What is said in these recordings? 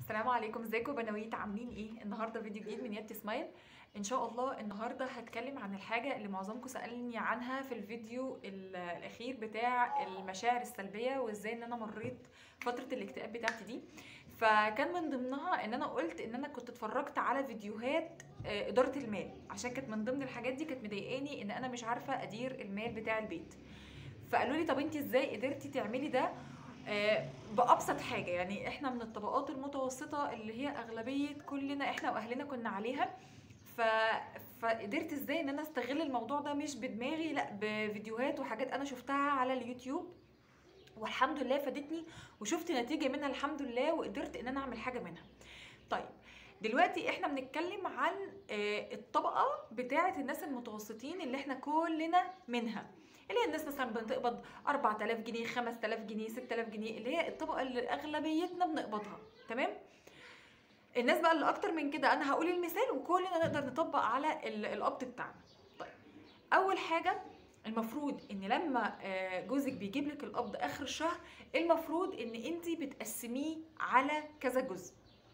السلام عليكم ازيكم بنويت عاملين ايه النهارده فيديو جديد من ياتي سمايل ان شاء الله النهارده هتكلم عن الحاجه اللي معظمكم سالني عنها في الفيديو ال- الاخير بتاع المشاعر السلبيه وازاي ان انا مريت فتره الاكتئاب بتاعتي دي فكان من ضمنها ان انا قلت ان انا كنت اتفرجت على فيديوهات آه، اداره المال عشان كانت من ضمن الحاجات دي كانت مضايقاني ان انا مش عارفه ادير المال بتاع البيت فقالوا لي طب انت ازاي قدرتي تعملي ده آه، بأبسط حاجة يعني احنا من الطبقات المتوسطة اللي هي أغلبية كلنا احنا وأهلنا كنا عليها ف... فقدرت ازاي ان انا استغل الموضوع ده مش بدماغي لا بفيديوهات وحاجات انا شفتها على اليوتيوب والحمد لله فادتني وشفت نتيجة منها الحمد لله وقدرت ان انا اعمل حاجة منها طيب دلوقتي احنا بنتكلم عن آه، الطبقة بتاعة الناس المتوسطين اللي احنا كلنا منها اللي هي الناس مثلا بتقبض 4000 جنيه 5000 جنيه 6000 جنيه اللي هي الطبقه اللي اغلبيتنا بنقبضها تمام الناس بقى اللي اكتر من كده انا هقول المثال وكلنا نقدر نطبق على ال- القبض بتاعنا طيب اول حاجه المفروض ان لما آه، جوزك بيجيب لك القبض اخر الشهر المفروض ان انت بتقسميه على كذا جزء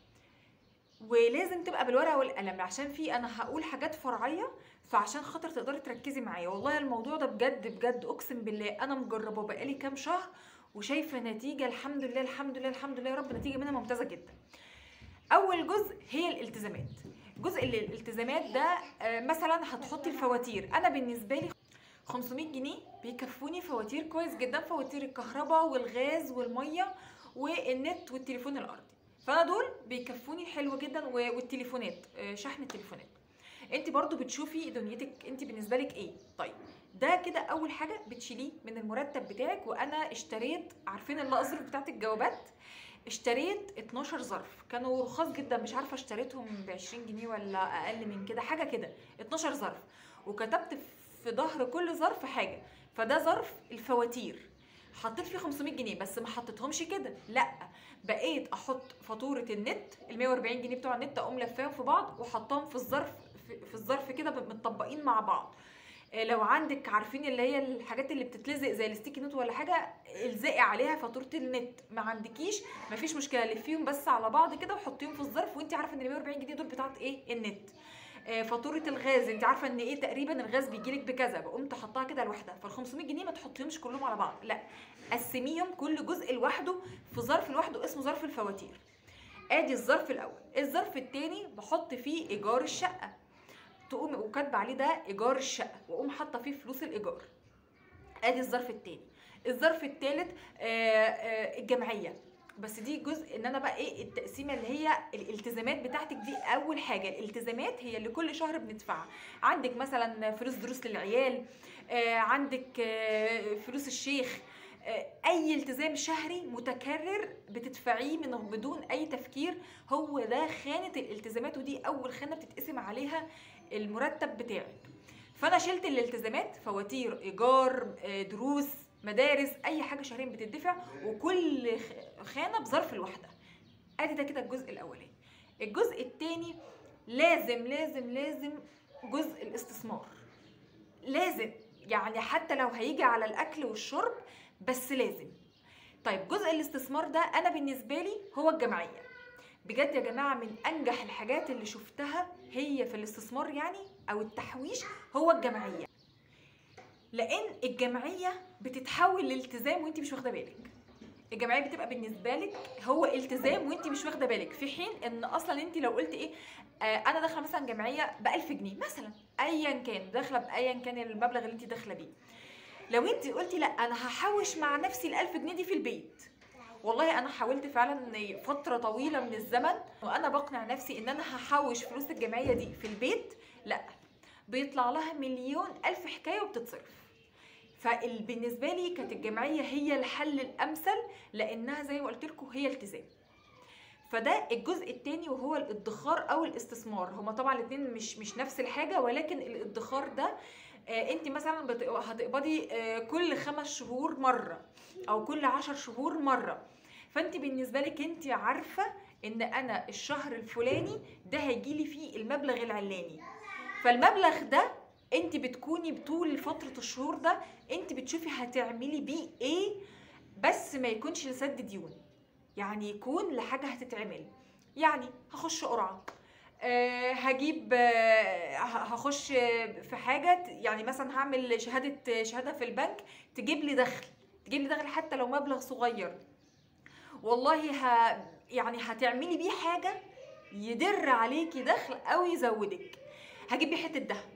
ولازم تبقى بالورقه والقلم عشان في انا هقول حاجات فرعيه فعشان خاطر تقدري تركزي معايا والله الموضوع ده بجد بجد اقسم بالله انا مجربه بقالي كام شهر وشايفه نتيجه الحمد لله الحمد لله الحمد لله يا رب نتيجه منها ممتازه جدا اول جزء هي الالتزامات جزء ال- الالتزامات ده آه، مثلا هتحطي الفواتير انا بالنسبه لي 500 جنيه بيكفوني فواتير كويس جدا فواتير الكهرباء والغاز والميه والنت والتليفون الارضي فانا دول بيكفوني حلو جدا و- والتليفونات آه، شحن التليفونات انت برضو بتشوفي دنيتك انت بالنسبه لك ايه طيب ده كده اول حاجه بتشيليه من المرتب بتاعك وانا اشتريت عارفين الاظرف بتاعت الجوابات اشتريت 12 ظرف كانوا رخاص جدا مش عارفه اشتريتهم ب 20 جنيه ولا اقل من كده حاجه كده 12 ظرف وكتبت في ظهر كل ظرف حاجه فده ظرف الفواتير حطيت فيه 500 جنيه بس ما حطيتهمش كده لا بقيت احط فاتوره النت ال 140 جنيه بتوع النت اقوم لفاهم في بعض وحطاهم في الظرف في في الظرف كده متطبقين مع بعض آه، لو عندك عارفين اللي هي الحاجات اللي بتتلزق زي الستيكي نوت ولا حاجه الزقي عليها فاتوره النت ما عندكيش مفيش مشكله لفيهم بس على بعض كده وحطيهم في الظرف وانت عارفه ان ال 140 جنيه دول بتاعت ايه النت آه، فاتوره الغاز انت عارفه ان ايه تقريبا الغاز بيجيلك بكذا بقوم تحطها كده لوحدها فال 500 جنيه ما تحطيهمش كلهم على بعض لا قسميهم كل جزء لوحده في ظرف لوحده اسمه ظرف الفواتير ادي الظرف الاول الظرف الثاني بحط فيه ايجار الشقه تقوم وكاتبه عليه ده ايجار الشقه واقوم حاطه فيه فلوس الايجار ادي الظرف الثاني الظرف الثالث الجمعيه بس دي جزء ان انا بقى ايه التقسيمه اللي هي الالتزامات بتاعتك دي اول حاجه الالتزامات هي اللي كل شهر بندفعها عندك مثلا فلوس دروس للعيال آه، عندك آه، فلوس الشيخ آه، اي التزام شهري متكرر بتدفعيه من بدون اي تفكير هو ده خانه الالتزامات ودي اول خانه بتتقسم عليها المرتب بتاعك فانا شلت الالتزامات فواتير ايجار آه، دروس مدارس اي حاجه شهريا بتدفع وكل خ- خانه بظرف لوحدها ادي ده كده الجزء الاولاني الجزء الثاني لازم لازم لازم جزء الاستثمار لازم يعني حتى لو هيجي على الاكل والشرب بس لازم طيب جزء الاستثمار ده انا بالنسبه لي هو الجمعيه بجد يا جماعه من انجح الحاجات اللي شفتها هي في الاستثمار يعني او التحويش هو الجمعيه لان الجمعيه بتتحول لالتزام وانت مش واخده بالك الجمعيه بتبقى بالنسبه لك هو التزام وانت مش واخده بالك في حين ان اصلا انت لو قلت ايه آه انا داخله مثلا جمعيه ب 1000 جنيه مثلا ايا كان داخله بايا كان المبلغ اللي انت داخله بيه لو انت قلتي لا انا هحوش مع نفسي ال 1000 جنيه دي في البيت والله انا حاولت فعلا فتره طويله من الزمن وانا بقنع نفسي ان انا هحوش فلوس الجمعيه دي في البيت لا بيطلع لها مليون الف حكايه وبتتصرف فبالنسبه لي كانت الجمعيه هي الحل الامثل لانها زي ما قلت لكم هي التزام فده الجزء الثاني وهو الادخار او الاستثمار هما طبعا الاثنين مش مش نفس الحاجه ولكن الادخار ده آه، انت مثلا بت- هتقبضي آه، كل خمس شهور مره او كل عشر شهور مره فانت بالنسبه لك انت عارفه ان انا الشهر الفلاني ده هيجيلي فيه المبلغ العلاني فالمبلغ ده انت بتكوني بطول فتره الشهور ده انت بتشوفي هتعملي بيه ايه بس ما يكونش لسد ديون يعني يكون لحاجه هتتعمل يعني هخش قرعه آه، هجيب آه، ه- هخش آه، في حاجه ت- يعني مثلا هعمل شهاده شهاده في البنك تجيب لي دخل تجيب لي دخل حتى لو مبلغ صغير والله ه... يعني هتعملي بيه حاجه يدر عليكي دخل او يزودك هجيب بيه حته دهب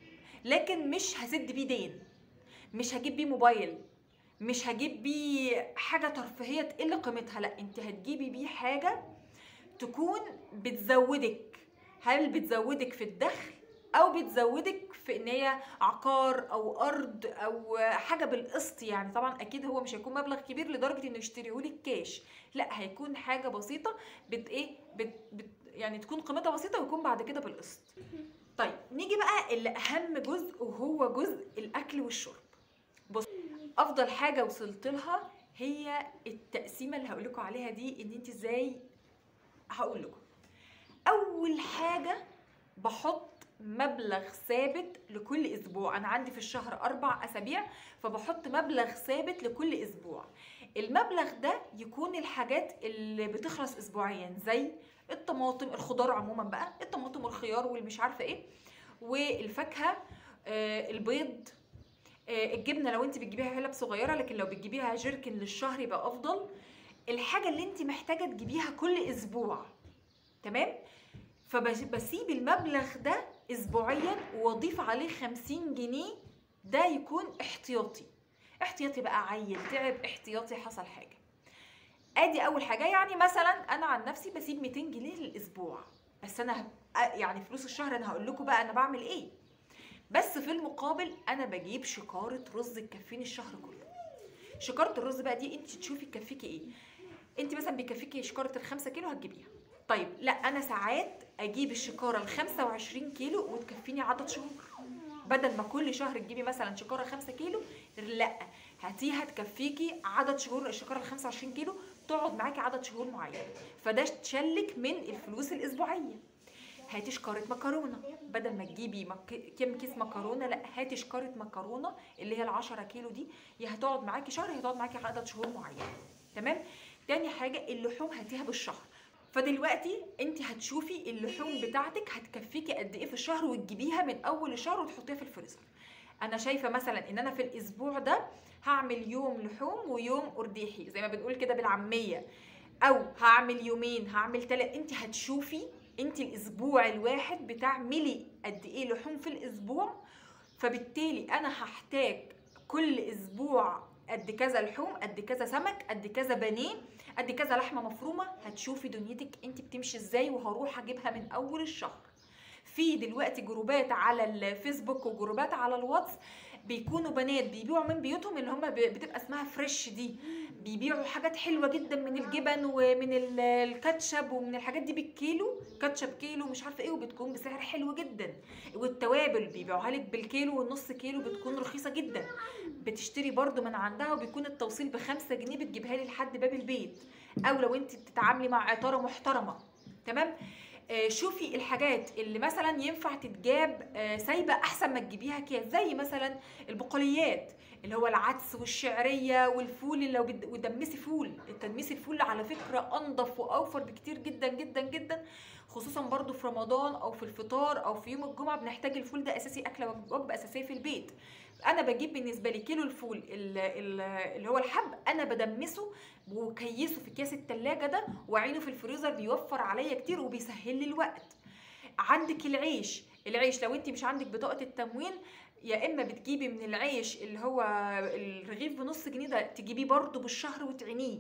لكن مش هسد بيه دين مش هجيب بيه موبايل مش هجيب بيه حاجه ترفيهيه تقل قيمتها لا انت هتجيبي بيه حاجه تكون بتزودك هل بتزودك في الدخل او بتزودك في ان هي عقار او ارض او حاجه بالقسط يعني طبعا اكيد هو مش هيكون مبلغ كبير لدرجه انه يشتريهولك كاش لا هيكون حاجه بسيطه بت ايه بت بت يعني تكون قيمتها بسيطه ويكون بعد كده بالقسط طيب نيجي بقى اللي اهم جزء وهو جزء الاكل والشرب بص افضل حاجه وصلت لها هي التقسيمه اللي هقول لكم عليها دي ان انت ازاي هقول لكم اول حاجه بحط مبلغ ثابت لكل اسبوع انا عندي في الشهر اربع اسابيع فبحط مبلغ ثابت لكل اسبوع المبلغ ده يكون الحاجات اللي بتخلص اسبوعيا زي الطماطم الخضار عموما بقى الطماطم والخيار والمش عارفه ايه والفاكهه آه، البيض آه، الجبنه لو انت بتجيبيها علب صغيره لكن لو بتجيبيها جيركن للشهر يبقى افضل الحاجه اللي انت محتاجه تجيبيها كل اسبوع تمام فبسيب المبلغ ده اسبوعيا واضيف عليه 50 جنيه ده يكون احتياطي احتياطي بقى عيل تعب احتياطي حصل حاجه ادي اول حاجه يعني مثلا انا عن نفسي بسيب 200 جنيه للاسبوع بس انا هب- يعني فلوس الشهر انا هقول لكم بقى انا بعمل ايه بس في المقابل انا بجيب شكاره رز تكفيني الشهر كله شكاره الرز بقى دي انت تشوفي تكفيكي ايه انت مثلا بيكفيكي شكاره الخمسة كيلو هتجيبيها طيب لا انا ساعات اجيب الشكاره ال 25 كيلو وتكفيني عدد شهور بدل ما كل شهر تجيبي مثلا شكاره 5 كيلو لا هاتيها تكفيكي عدد شهور الشكاره ال 25 كيلو تقعد معاكي عدد شهور معين فده تشلك من الفلوس الاسبوعيه هاتي شكاره مكرونه بدل ما تجيبي مك... كام كيس مكرونه لا هاتي شكاره مكرونه اللي هي ال 10 كيلو دي يا هتقعد معاكي شهر يا هتقعد معاكي عدد شهور معين تمام تاني حاجه اللحوم هاتيها بالشهر فدلوقتي انت هتشوفي اللحوم بتاعتك هتكفيكي قد ايه في الشهر وتجيبيها من اول الشهر وتحطيها في الفريزر انا شايفه مثلا ان انا في الاسبوع ده هعمل يوم لحوم ويوم ارديحي زي ما بنقول كده بالعاميه او هعمل يومين هعمل تلات انت هتشوفي انت الاسبوع الواحد بتعملي قد ايه لحوم في الاسبوع فبالتالي انا هحتاج كل اسبوع قد كذا لحوم قد كذا سمك قد كذا بانيه قد كذا لحمه مفرومه هتشوفي دنيتك انت بتمشي ازاي وهروح اجيبها من اول الشهر في دلوقتي جروبات على الفيسبوك وجروبات على الواتس بيكونوا بنات بيبيعوا من بيوتهم اللي هم بتبقى اسمها فريش دي بيبيعوا حاجات حلوه جدا من الجبن ومن ال- الكاتشب ومن الحاجات دي بالكيلو كاتشب كيلو مش عارفه ايه وبتكون بسعر حلو جدا والتوابل بيبيعوها لك بالكيلو والنص كيلو بتكون رخيصه جدا بتشتري برضو من عندها وبيكون التوصيل بخمسة جنيه بتجيبها لي لحد باب البيت او لو انت بتتعاملي مع عطاره محترمه تمام آه، شوفي الحاجات اللي مثلا ينفع تتجاب آه، سايبه احسن ما تجيبيها كده زي مثلا البقوليات اللي هو العدس والشعريه والفول اللي لو بت- وتدمسي فول التدميس الفول على فكره انضف واوفر بكتير جدا جدا جدا خصوصا برضو في رمضان او في الفطار او في يوم الجمعه بنحتاج الفول ده اساسي اكله وج- وجبه اساسيه في البيت انا بجيب بالنسبه لي كيلو الفول ال- ال- اللي هو الحب انا بدمسه وكيسه في اكياس التلاجة ده واعينه في الفريزر بيوفر عليا كتير وبيسهل لي الوقت عندك العيش العيش لو انت مش عندك بطاقه التموين يا اما بتجيبي من العيش اللي هو الرغيف بنص جنيه ده تجيبيه برضه بالشهر وتعينيه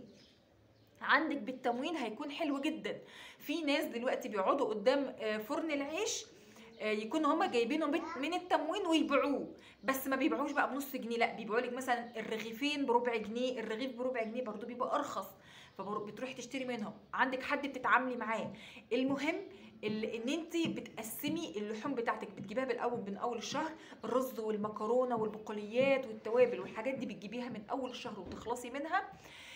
عندك بالتموين هيكون حلو جدا في ناس دلوقتي بيقعدوا قدام آه، فرن العيش آه، يكونوا هما جايبينه بت- من التموين ويبيعوه بس ما بيبيعوش بقى بنص جنيه لا بيبيعوا لك مثلا الرغيفين بربع جنيه الرغيف بربع جنيه برضو بيبقى ارخص فبتروحي تشتري منهم عندك حد بتتعاملي معاه المهم ال- ان انت بتقسمي اللحوم بتاعتك بتجيبيها بالاول من اول الشهر الرز والمكرونه والبقوليات والتوابل والحاجات دي بتجيبيها من اول الشهر وتخلصي منها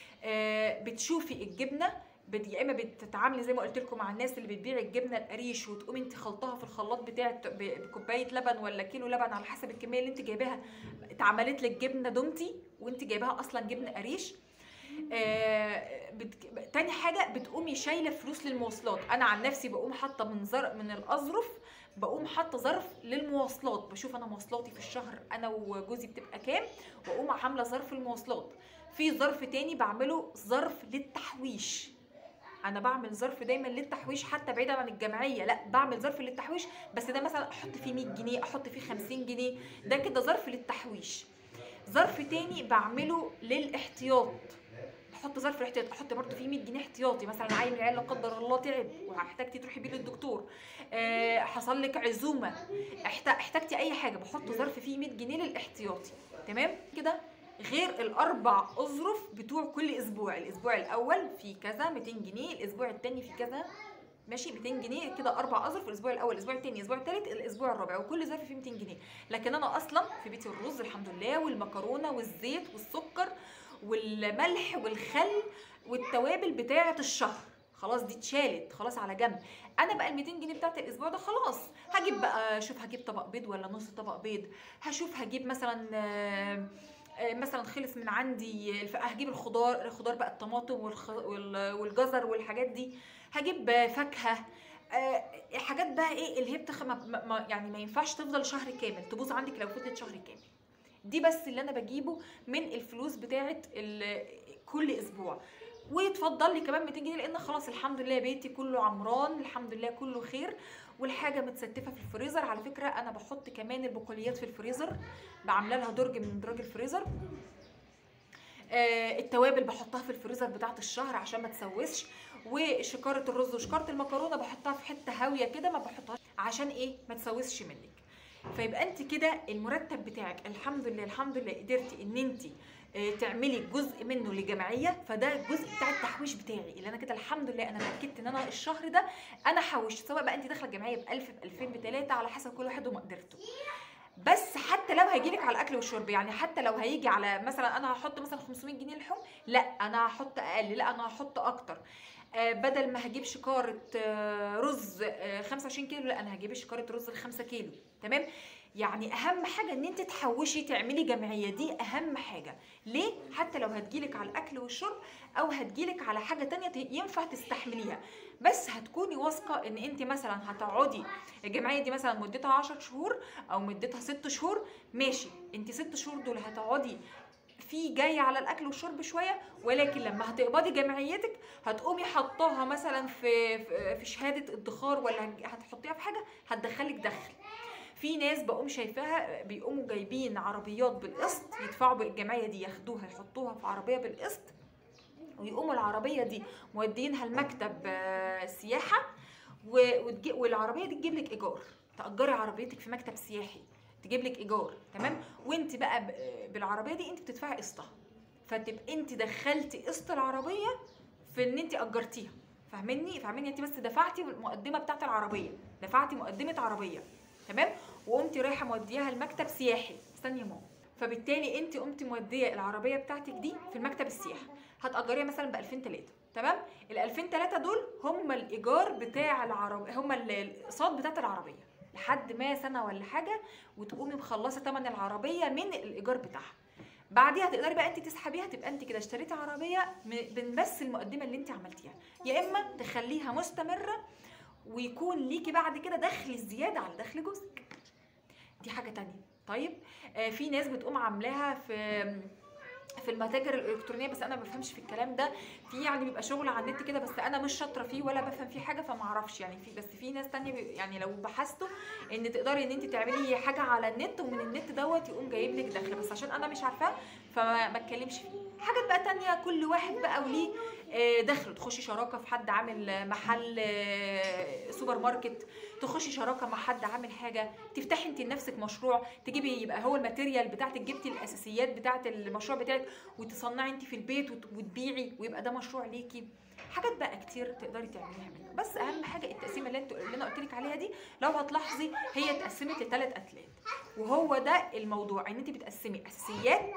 آه، بتشوفي الجبنه بت- يا اما بتتعاملي زي ما قلت لكم مع الناس اللي بتبيع الجبنه القريش وتقومي انت خلطها في الخلاط بتاعك ب- بكوبايه لبن ولا كيلو لبن على حسب الكميه اللي انت جايباها اتعملت لك جبنه دومتي وانت جايباها اصلا جبنه قريش آه بت... تاني حاجه بتقومي شايله فلوس للمواصلات انا عن نفسي بقوم حاطه من زر... من الاظرف بقوم حاطه ظرف للمواصلات بشوف انا مواصلاتي في الشهر انا وجوزي بتبقى كام واقوم عامله ظرف المواصلات في ظرف تاني بعمله ظرف للتحويش انا بعمل ظرف دايما للتحويش حتى بعيدا عن الجمعيه لا بعمل ظرف للتحويش بس ده مثلا احط فيه 100 جنيه احط فيه 50 جنيه ده كده ظرف للتحويش ظرف تاني بعمله للاحتياط بحط ظرف الاحتياط احط برضه فيه 100 جنيه احتياطي مثلا عيل من العيال لا قدر الله تعب واحتاجتي تروحي بيه للدكتور أه حصل لك عزومه احت- احتاجتي اي حاجه بحط ظرف فيه 100 جنيه للاحتياطي تمام كده غير الاربع اظرف بتوع كل اسبوع الاسبوع الاول في كذا 200 جنيه الاسبوع الثاني في كذا ماشي 200 جنيه كده اربع اظرف الاسبوع الاول الاسبوع الثاني الاسبوع الثالث الاسبوع الرابع وكل ظرف فيه 200 جنيه لكن انا اصلا في بيتي الرز الحمد لله والمكرونه والزيت والسكر والملح والخل والتوابل بتاعه الشهر خلاص دي اتشالت خلاص على جنب انا بقى ال 200 جنيه بتاعت الاسبوع ده خلاص هجيب بقى شوف هجيب طبق بيض ولا نص طبق بيض هشوف هجيب مثلا آه، آه، مثلا خلص من عندي الف- هجيب الخضار الخضار بقى الطماطم والخ... وال- والجزر والحاجات دي هجيب آه، فاكهه آه، حاجات بقى ايه اللي هي بتخ... ما... ما- ما... يعني ما ينفعش تفضل شهر كامل تبوظ عندك لو فضلت شهر كامل دي بس اللي انا بجيبه من الفلوس بتاعت ال... كل اسبوع ويتفضل لي كمان 200 جنيه لان خلاص الحمد لله بيتي كله عمران الحمد لله كله خير والحاجه متستفه في الفريزر على فكره انا بحط كمان البقوليات في الفريزر بعمل لها درج من دراج الفريزر آه، التوابل بحطها في الفريزر بتاعت الشهر عشان ما تسوسش وشكاره الرز وشكاره المكرونه بحطها في حته هاويه كده ما بحطهاش عشان ايه ما تسوسش منك فيبقى انت كده المرتب بتاعك الحمد لله الحمد لله قدرتي ان انت آه، تعملي جزء منه لجمعيه فده الجزء بتاع التحويش بتاعي اللي انا كده الحمد لله انا اتاكدت ان انا الشهر ده انا حوشت سواء بقى انت داخله الجمعيه ب 1000 ب 2000 ب 3 على حسب كل واحد ومقدرته بس حتى لو هيجيلك على الاكل والشرب يعني حتى لو هيجي على مثلا انا هحط مثلا 500 جنيه لحوم لا انا هحط اقل لا انا هحط اكتر آه، بدل ما هجيب شكاره آه، رز آه، 25 كيلو لا انا هجيب شكاره رز ال 5 كيلو تمام يعني اهم حاجه ان انت تحوشي تعملي جمعيه دي اهم حاجه ليه حتى لو هتجيلك على الاكل والشرب او هتجيلك على حاجه تانية ت- ينفع تستحمليها بس هتكوني واثقه ان انت مثلا هتقعدي الجمعيه دي مثلا مدتها 10 شهور او مدتها 6 شهور ماشي انت 6 شهور دول هتقعدي في جاي على الاكل والشرب شويه ولكن لما هتقبضي جمعيتك هتقومي حطاها مثلا في في- في شهاده ادخار ولا هتج- هتحطيها في حاجه هتدخلك دخل في ناس بقوم شايفاها بيقوموا جايبين عربيات بالقسط يدفعوا بالجمعيه دي ياخدوها يحطوها في عربيه بالقسط ويقوموا العربيه دي مودينها المكتب آه، سياحه و- وتجي والعربيه دي تجيب لك ايجار تاجري عربيتك في مكتب سياحي تجيب لك ايجار تمام وانت بقى ب- بالعربيه دي انت بتدفعي قسطها فتبقى انت دخلتي قسط العربيه في ان انت اجرتيها فاهمني فاهمني انت بس دفعتي المقدمه بتاعت العربيه دفعتي مقدمه عربيه تمام وقمتي رايحه مودياها المكتب سياحي استني يا ماما فبالتالي انت قمتي موديه العربيه بتاعتك دي في المكتب السياحي هتاجريها مثلا ب 2003 تمام ال 2003 دول هم الايجار بتاع العربيه هم ال- الاقساط بتاعت العربيه لحد ما سنه ولا حاجه وتقومي مخلصه ثمن العربيه من الايجار بتاعها بعديها تقدري بقى انت تسحبيها تبقى انت كده اشتريتي عربيه م- من بس المقدمه اللي انت عملتيها يا اما تخليها مستمره ويكون ليكي بعد كده دخل زياده على دخل جوزك دي حاجه تانية طيب آه في ناس بتقوم عاملاها في في المتاجر الالكترونيه بس انا ما بفهمش في الكلام ده في يعني بيبقى شغل على النت كده بس انا مش شاطره فيه ولا بفهم فيه حاجه فما اعرفش يعني في بس في ناس تانية بي- يعني لو بحثتوا ان تقدري ان انت تعملي حاجه على النت ومن النت دوت يقوم جايب لك دخل بس عشان انا مش عارفاه فما ما اتكلمش فيه حاجات بقى تانية كل واحد بقى وليه آه، دخل تخشي شراكه في حد عامل آه، محل آه، سوبر ماركت تخشي شراكه مع حد عامل حاجه تفتحي انت لنفسك مشروع تجيبي يبقى هو الماتيريال بتاعتك جبتي الاساسيات بتاعت المشروع بتاعك وتصنعي انت في البيت وت- وتبيعي ويبقى ده مشروع ليكي حاجات بقى كتير تقدري تعمليها منها بس اهم حاجه التقسيمه اللي انت اللي انا قلت لك عليها دي لو هتلاحظي هي اتقسمت لثلاث اتلات وهو ده الموضوع ان انت بتقسمي اساسيات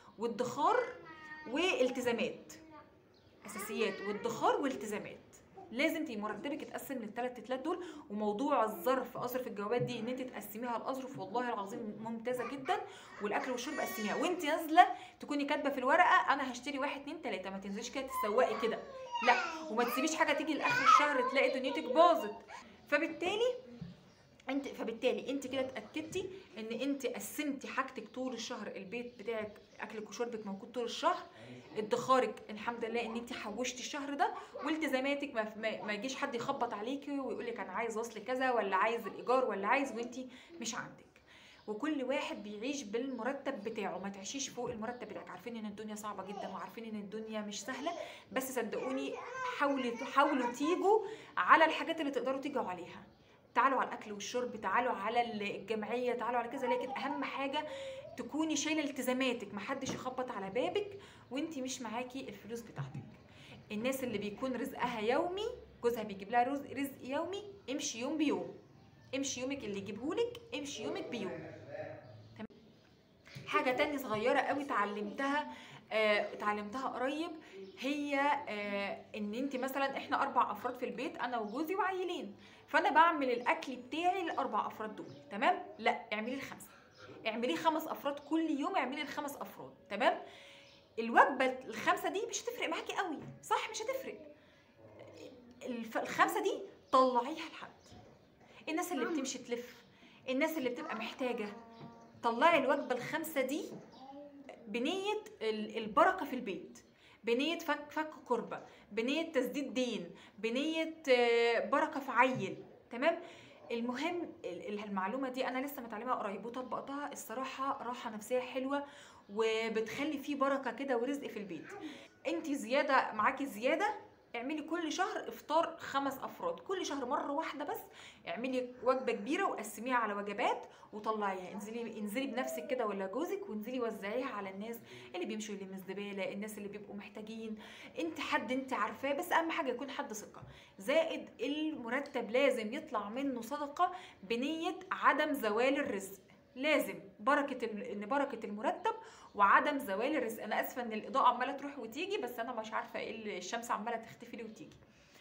وادخار والتزامات اساسيات وادخار والتزامات لازم تبقي مرتبك يتقسم للثلاث تتلات دول وموضوع الظرف اظرف الجوابات دي ان انت تقسميها الاظرف والله العظيم ممتازه جدا والاكل والشرب قسميها وانت نازله تكوني كاتبه في الورقه انا هشتري واحد اتنين تلاته ما تنزليش كده تسوقي كده لا وما تسيبيش حاجه تيجي لاخر الشهر تلاقي دنيتك باظت فبالتالي انت فبالتالي انت كده اتاكدتي ان انت قسمتي حاجتك طول الشهر البيت بتاعك اكلك وشربك موجود طول الشهر ادخارك الحمد لله ان انت حوشتي الشهر ده والتزاماتك ما, ما, ما يجيش حد يخبط عليكي ويقول لك انا عايز وصل كذا ولا عايز الايجار ولا عايز وانت مش عندك وكل واحد بيعيش بالمرتب بتاعه ما تعيشيش فوق المرتب بتاعك عارفين ان الدنيا صعبه جدا وعارفين ان الدنيا مش سهله بس صدقوني حاولوا حاولوا تيجوا على الحاجات اللي تقدروا تيجوا عليها تعالوا على الاكل والشرب تعالوا على الجمعيه تعالوا على كذا لكن اهم حاجه تكوني شايله التزاماتك محدش يخبط على بابك وانت مش معاكي الفلوس بتاعتك الناس اللي بيكون رزقها يومي جوزها بيجيب لها رزق, رزق يومي امشي يوم بيوم امشي يومك اللي يجيبهولك امشي يومك بيوم تمام حاجه تانية صغيره قوي اتعلمتها آه، اتعلمتها قريب هي آه، ان انت مثلا احنا اربع افراد في البيت انا وجوزي وعيلين فانا بعمل الاكل بتاعي للاربع افراد دول تمام لا اعملي الخمسه اعملي خمس افراد كل يوم اعملي الخمس افراد تمام الوجبه الخمسه دي مش هتفرق معاكي قوي صح مش هتفرق الف- الخمسه دي طلعيها لحد الناس اللي بتمشي تلف الناس اللي بتبقى محتاجه طلعي الوجبه الخمسه دي بنيه ال- البركه في البيت بنيه فك فك كربه بنيه تسديد دين بنيه آه، بركه في عيل تمام المهم ال- ال- المعلومه دي انا لسه متعلمها قريب وطبقتها الصراحه راحه نفسيه حلوه وبتخلي فيه بركه كده ورزق في البيت انت زياده معاكي زياده اعملي كل شهر افطار خمس افراد كل شهر مره واحده بس اعملي وجبه كبيره وقسميها على وجبات وطلعيها انزلي انزلي بنفسك كده ولا جوزك وانزلي وزعيها على الناس اللي بيمشوا يلموا الزباله الناس اللي بيبقوا محتاجين انت حد انت عارفاه بس اهم حاجه يكون حد ثقه زائد المرتب لازم يطلع منه صدقه بنيه عدم زوال الرزق لازم بركه ال- ان بركه المرتب وعدم زوال الرزق انا اسفه ان الاضاءه عماله تروح وتيجي بس انا مش عارفه ايه اللي- الشمس عماله تختفي لي وتيجي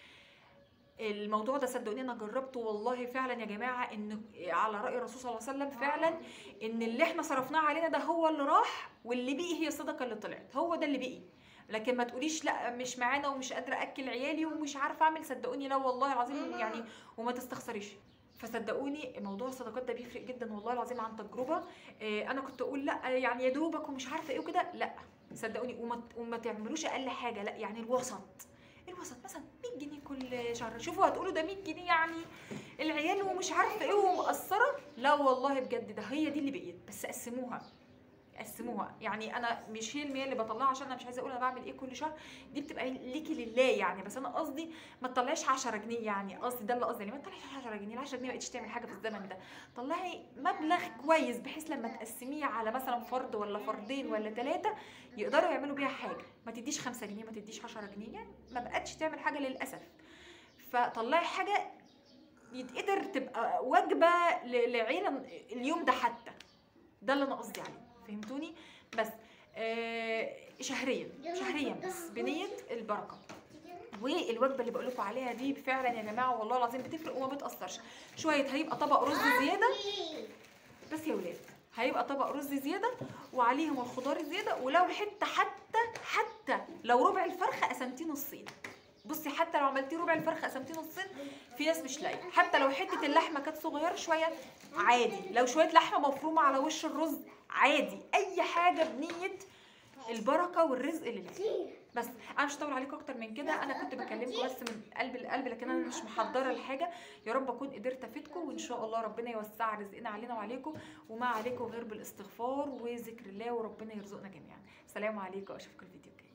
الموضوع ده صدقوني انا جربته والله فعلا يا جماعه ان على راي الرسول صلى الله عليه وسلم فعلا ان اللي احنا صرفناه علينا ده هو اللي راح واللي بقي هي الصدقه اللي طلعت هو ده اللي بقي لكن ما تقوليش لا مش معانا ومش قادره اكل عيالي ومش عارفه اعمل صدقوني لا والله العظيم يعني وما تستخسريش فصدقوني موضوع الصدقات ده بيفرق جدا والله العظيم عن تجربه آه، انا كنت اقول لا يعني يا دوبك ومش عارفه ايه وكده لا صدقوني وما وما تعملوش اقل حاجه لا يعني الوسط الوسط مثلا 100 جنيه كل شهر شوفوا هتقولوا ده 100 جنيه يعني العيال ومش عارفه ايه ومقصره لا والله بجد ده هي دي اللي بقيت بس قسموها قسموها يعني انا مش هي المية اللي بطلعها عشان انا مش عايزه اقول انا بعمل ايه كل شهر دي بتبقى ليكي لله يعني بس انا قصدي ما تطلعيش 10 جنيه يعني قصدي ده اللي قصدي يعني ما تطلعيش 10 جنيه ال 10 جنيه ما بقتش تعمل حاجه في الزمن ده طلعي مبلغ كويس بحيث لما تقسميه على مثلا فرد ولا فردين ولا ثلاثه يقدروا يعملوا بيها حاجه ما تديش 5 جنيه ما تديش 10 جنيه يعني ما بقتش تعمل حاجه للاسف فطلعي حاجه يتقدر تبقى وجبه ل- لعيله اليوم ده حتى ده اللي انا قصدي عليه فهمتوني بس آه شهريا شهريا بس بنيه البركه والوجبه اللي بقول لكم عليها دي فعلا يا جماعه والله العظيم بتفرق وما بتاثرش شويه هيبقى طبق رز زياده بس يا ولاد هيبقى طبق رز زياده وعليهم الخضار الزياده ولو حته حتى حتى لو ربع الفرخه قسمتيه نصين بصي حتى لو عملتيه ربع الفرخه قسمتيه نصين في ناس مش لاقيه حتى لو حته اللحمه كانت صغيره شويه عادي لو شويه لحمه مفرومه على وش الرز عادي اي حاجه بنيه البركه والرزق لله بس انا مش هطول عليكم اكتر من كده انا كنت بكلمكم بس من قلب القلب لكن انا مش محضره الحاجه يا رب اكون قدرت افيدكم وان شاء الله ربنا يوسع رزقنا علينا وعليكم وما عليكم غير بالاستغفار وذكر الله وربنا يرزقنا جميعا السلام عليكم واشوفكم الفيديو الجاي